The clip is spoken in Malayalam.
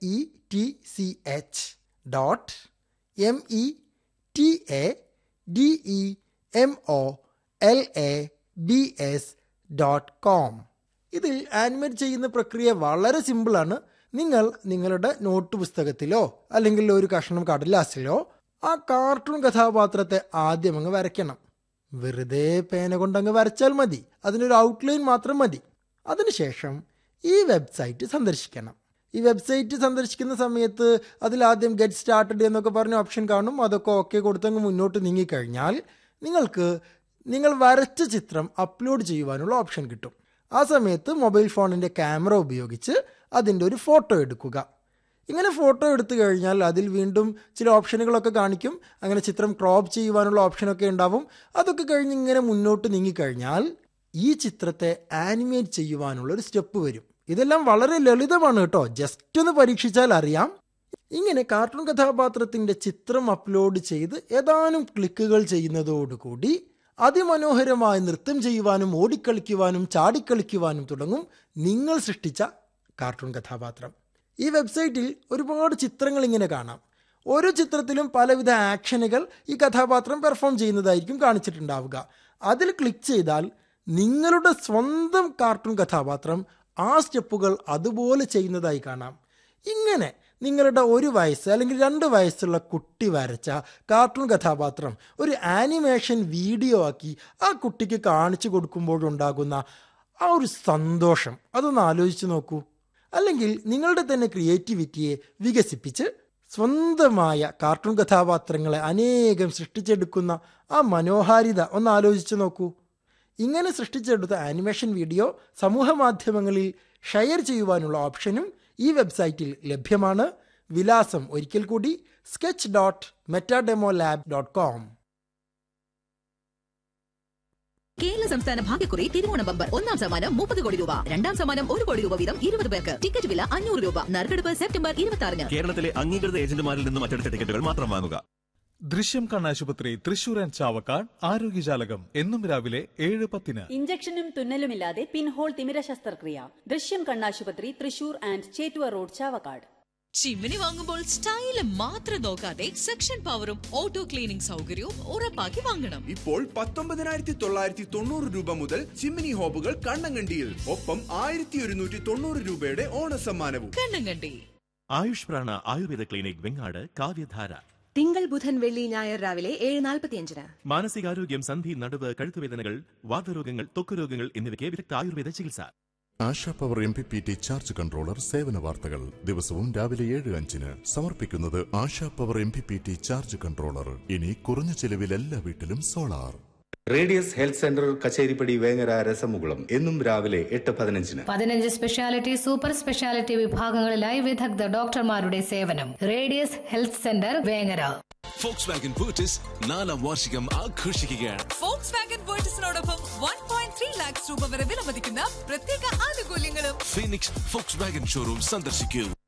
E T C H dot M E T A D E M O L A B S dot com ഇതിൽ ആനിമേറ്റ് ചെയ്യുന്ന പ്രക്രിയ വളരെ സിമ്പിളാണ് നിങ്ങൾ നിങ്ങളുടെ നോട്ട് പുസ്തകത്തിലോ അല്ലെങ്കിൽ ഒരു കഷ്ണം കടലാസിലോ ആ കാർട്ടൂൺ കഥാപാത്രത്തെ ആദ്യം അങ്ങ് വരയ്ക്കണം വെറുതെ പേന കൊണ്ടങ്ങ് വരച്ചാൽ മതി അതിനൊരു ഔട്ട്ലൈൻ മാത്രം മതി അതിനുശേഷം ഈ വെബ്സൈറ്റ് സന്ദർശിക്കണം ഈ വെബ്സൈറ്റ് സന്ദർശിക്കുന്ന സമയത്ത് അതിൽ ആദ്യം ഗെറ്റ് സ്റ്റാർട്ടഡ് എന്നൊക്കെ പറഞ്ഞ ഓപ്ഷൻ കാണും അതൊക്കെ ഓക്കെ കൊടുത്തങ്ങ് മുന്നോട്ട് നീങ്ങിക്കഴിഞ്ഞാൽ നിങ്ങൾക്ക് നിങ്ങൾ വരച്ച ചിത്രം അപ്ലോഡ് ചെയ്യുവാനുള്ള ഓപ്ഷൻ കിട്ടും ആ സമയത്ത് മൊബൈൽ ഫോണിൻ്റെ ക്യാമറ ഉപയോഗിച്ച് അതിൻ്റെ ഒരു ഫോട്ടോ എടുക്കുക ഇങ്ങനെ ഫോട്ടോ എടുത്തു കഴിഞ്ഞാൽ അതിൽ വീണ്ടും ചില ഓപ്ഷനുകളൊക്കെ കാണിക്കും അങ്ങനെ ചിത്രം ക്രോപ്പ് ചെയ്യുവാനുള്ള ഓപ്ഷനൊക്കെ ഉണ്ടാവും അതൊക്കെ കഴിഞ്ഞ് ഇങ്ങനെ മുന്നോട്ട് നീങ്ങിക്കഴിഞ്ഞാൽ ഈ ചിത്രത്തെ ആനിമേറ്റ് ചെയ്യുവാനുള്ള ഒരു സ്റ്റെപ്പ് വരും ഇതെല്ലാം വളരെ ലളിതമാണ് കേട്ടോ ജസ്റ്റ് ഒന്ന് പരീക്ഷിച്ചാൽ അറിയാം ഇങ്ങനെ കാർട്ടൂൺ കഥാപാത്രത്തിന്റെ ചിത്രം അപ്ലോഡ് ചെയ്ത് ഏതാനും ക്ലിക്കുകൾ ചെയ്യുന്നതോടുകൂടി അതിമനോഹരമായി നൃത്തം ചെയ്യുവാനും ഓടിക്കളിക്കുവാനും ചാടിക്കളിക്കുവാനും തുടങ്ങും നിങ്ങൾ സൃഷ്ടിച്ച കാർട്ടൂൺ കഥാപാത്രം ഈ വെബ്സൈറ്റിൽ ഒരുപാട് ചിത്രങ്ങൾ ഇങ്ങനെ കാണാം ഓരോ ചിത്രത്തിലും പലവിധ ആക്ഷനുകൾ ഈ കഥാപാത്രം പെർഫോം ചെയ്യുന്നതായിരിക്കും കാണിച്ചിട്ടുണ്ടാവുക അതിൽ ക്ലിക്ക് ചെയ്താൽ നിങ്ങളുടെ സ്വന്തം കാർട്ടൂൺ കഥാപാത്രം ആ സ്റ്റെപ്പുകൾ അതുപോലെ ചെയ്യുന്നതായി കാണാം ഇങ്ങനെ നിങ്ങളുടെ ഒരു വയസ്സ് അല്ലെങ്കിൽ രണ്ട് വയസ്സുള്ള കുട്ടി വരച്ച കാർട്ടൂൺ കഥാപാത്രം ഒരു ആനിമേഷൻ വീഡിയോ ആക്കി ആ കുട്ടിക്ക് കാണിച്ചു കൊടുക്കുമ്പോഴുണ്ടാകുന്ന ആ ഒരു സന്തോഷം അതൊന്ന് ആലോചിച്ച് നോക്കൂ അല്ലെങ്കിൽ നിങ്ങളുടെ തന്നെ ക്രിയേറ്റിവിറ്റിയെ വികസിപ്പിച്ച് സ്വന്തമായ കാർട്ടൂൺ കഥാപാത്രങ്ങളെ അനേകം സൃഷ്ടിച്ചെടുക്കുന്ന ആ മനോഹാരിത ഒന്ന് ആലോചിച്ച് നോക്കൂ ഇങ്ങനെ സൃഷ്ടിച്ചെടുത്ത ആനിമേഷൻ വീഡിയോ സമൂഹ മാധ്യമങ്ങളിൽ ഷെയർ ചെയ്യുവാനുള്ള ഓപ്ഷനും ഈ വെബ്സൈറ്റിൽ ലഭ്യമാണ് വിലാസം ഒരിക്കൽ കൂടി sketch dot metademo lab dot com Kerala സംസ്ഥാന ഭാഗ്യക്കുറി തിരുവോണ ബമ്പർ ഒന്നാം സമ്മാനം മുപ്പത് കോടി രൂപ രണ്ടാം സമ്മാനം ഒരു കോടി രൂപ വീതം ഇരുപത് പേർക്ക് ടിക്കറ്റ് വില അഞ്ഞൂറ് രൂപ നറുക്കെടുപ്പ് സെപ്റ്റംബർ ഇരുപത്തി ആറിന് കേരളത്തിലെ അംഗീകൃത ഏജന്റുമാരിൽ നിന്നും മറ്റെടുത്ത ടിക്കറ്റുകൾ മാത്രം വാങ്ങുക ദൃശ്യം കണ്ണാശുപത്രി തൃശൂർ ആൻഡ് ചാവക്കാട് ആരോഗ്യജാലകം എന്നും രാവിലെ ഏഴ് പത്തിന് ഇഞ്ചക്ഷനും തുന്നലുമില്ലാതെ പിൻഹോൾ തിമിര ശസ്ത്രക്രിയ ദൃശ്യം കണ്ണാശുപത്രി Thrissur and Chettuva road Chavakkad chimney വാങ്ങുമ്പോൾ സ്റ്റൈല് മാത്രം നോക്കാതെ സെക്ഷൻ പവറും ഓട്ടോ ക്ലീനിംഗ് സൗകര്യവും ഉറപ്പാക്കി വാങ്ങണം ഇപ്പോൾ പത്തൊമ്പതിനായിരത്തി തൊള്ളായിരത്തി തൊണ്ണൂറ് രൂപ മുതൽ ചിമ്മിനി ഹോബുകൾ കണ്ണങ്കണ്ടിയിൽ ഒപ്പം ആയിരത്തി ഒരുന്നൂറ്റി തൊണ്ണൂറ് രൂപയുടെ ഓണസമ്മാനവും കണ്ണങ്കണ്ടി ആയുഷ് പ്രാണ ആയുർവേദ ക്ലിനിക് വെങ്ങാട് കാവ്യധാര തിങ്കൾ ബുധൻ വെള്ളി ഞായർ രാവിലെ ഏഴ് നാൽപ്പത്തിയഞ്ചിന് മാനസികാരോഗ്യം സന്ധി നടുവ് കഴുത്തുവേദനകൾ വാതരോഗങ്ങൾ ത്വക്കുരോഗങ്ങൾ എന്നിവയ്ക്ക് വിദഗ്ധ ആയുർവേദ ചികിത്സ Asha power M P P T charge controller സേവന വാർത്തകൾ ദിവസവും രാവിലെ ഏഴ് അഞ്ചിന് സമർപ്പിക്കുന്നത് Asha power M P P T charge controller ഇനി കുറഞ്ഞ ചെലവിൽ എല്ലാ വീട്ടിലും solar Radius Health Centre Kacheripadi Vengara രസമുകുളം എന്നും രാവിലെ എട്ട് പതിനഞ്ചിന് പതിനഞ്ച് സ്പെഷ്യാലിറ്റി സൂപ്പർ സ്പെഷ്യാലിറ്റി വിഭാഗങ്ങളിലായി വിദഗ്ധ ഡോക്ടർമാരുടെ സേവനം Radius Health Centre Vengara Volkswagen Virtus നാലാം വാർഷികം ആഘോഷിക്കുകയാണ് ഫോക്സ് വാഗൻ വേർട്ടസിനോടൊപ്പം വൺ പോയിന്റ് ത്രീ ലാക്സ് രൂപ വരെ വിലമതിക്കുന്ന പ്രത്യേക ആനുകൂല്യങ്ങളും ഫീനിക്സ് ഫോക്സ് വാഗൻ ഷോറൂം സന്ദർശിക്കൂ